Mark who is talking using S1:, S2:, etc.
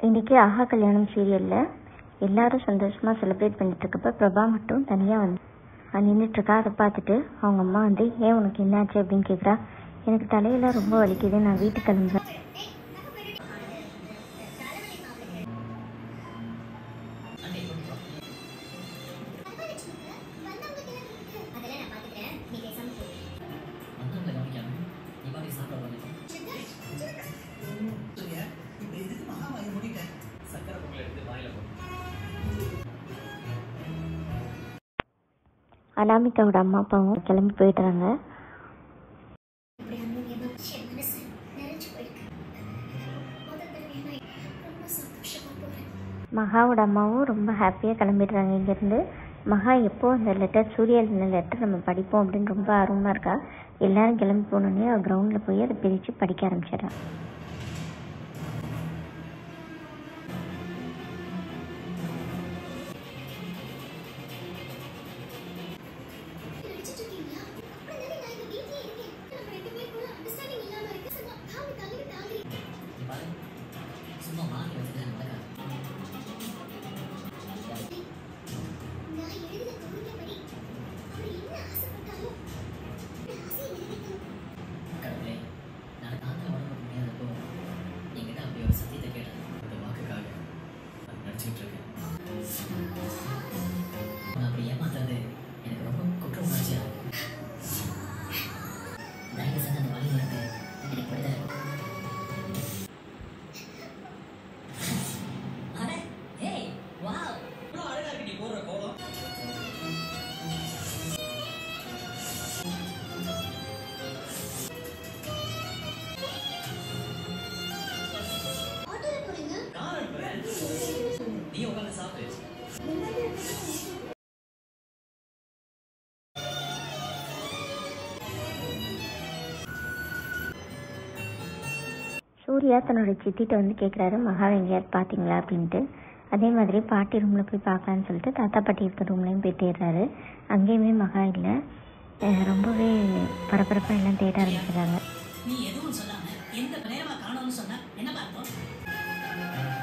S1: இன்றைக்கி ஆஹா கல்யாணம் சீரியலில் எல்லாரும் சந்தோஷமாக செலிப்ரேட் பண்ணிட்டு இருக்கப்ப பிரபா மட்டும் தனியாக வந்து நின்றுட்டுருக்கா அதை பார்த்துட்டு அவங்க அம்மா வந்து ஏன் உனக்கு என்னாச்சு அப்படின்னு கேட்குறா எனக்கு தலையெல்லாம் ரொம்ப வலிக்குது நான் வீட்டுக்கு கிளம்புறேன்
S2: வந்தவங்களை கவனிக்காம நீ பாட்டுக்கு சாப்பிட போகிறேன்
S3: இப்ப எதுக்கு மகா வாங்கி மூடிட்டேன்
S2: சக்கரை பொங்கல் எடுத்து வாயில போ
S1: அனாமிகாவோட அம்மா அப்பாவும் கிளம்பி போயிடுறாங்க
S4: இப்படி அன்னியமா என் மனசு நிறைஞ்சு போயிருக்கு முதல் தடவை நான் ரொம்ப சந்தோஷமா போறேன்
S1: மகாவோட அம்மாவும் ரொம்ப ஹாப்பியாக கிளம்பிடுறாங்க இங்கேருந்து மகா எப்போ அந்த லெட்டர் சூர்யா எழுதின லெட்டர் நம்ம படிப்போம் அப்படின்னு ரொம்ப ஆர்வமாக இருக்கா எல்லாரும் கிளம்பி போனோடனே அவள் கிரவுண்டில் போய் அதை பிரித்து படிக்க ஆரம்பிச்சிடறான்
S4: நடிச்சிட்டு இருக்கீங்களா அப்படிதானே நான் இந்த வீட்லயே இருக்கேன் நம்ம ரெண்டு பேருக்குள்ள அண்டர்ஸ்டாண்டிங் இல்லாம இருக்கு சும்மா தாவி தாவி தாவி
S2: நீ பாரு சும்மா மாறி வச்சுட்டு நடக்காது
S4: நான் எழுதின கவிதைப்படி அவர் என்ன ஆசைப்பட்டாலும் அந்த ஆசையை நிறைவேற்றணும்
S2: கடவுளே நான் காத்துல உடம்பு முடியாதப்போ என்கிட்ட அப்படி ஒரு சத்தியத்தை கேட்டேன் அந்த வாக்குக்காக நான் நடிச்சுக்கிட்டு இருக்கேன் உன்னை அப்படி ஏமாத்துறது எனக்கு ரொம்ப குற்ற உணர்ச்சியா இருக்கு தயவு செஞ்சு அந்த வழியில இருந்து எனக்கு விடுதலை கொடு. அட, ஏய், வாவ். இவ்வளவு அழகா இருக்கு நீ போடுற கோலம்.
S4: ஆட்டோல போறீங்க
S2: கார் அனுப்புறேன். நீ உட்கார்ந்து சாப்பிடு
S1: சூர்யா தன்னோட சித்திட்ட வந்து கேட்குறாரு மகாவை எங்கேயாவது பார்த்தீங்களா அப்படின்ட்டு அதே மாதிரி பாட்டி ரூமில் போய் பார்க்கலான்னு சொல்லிட்டு தாத்தா பாட்டி இருக்க ரூம்லேயும் போய் தேடுறாரு அங்கேயுமே மகா இல்லை அஹ் ரொம்பவே பரபரப்பாக எல்லாம் தேட ஆரம்பிச்சிடுறாங்க
S5: நீ எதுவும் சொல்லாம எந்த நேரமா காணோம்னு சொன்னா என்ன பார்த்தோம்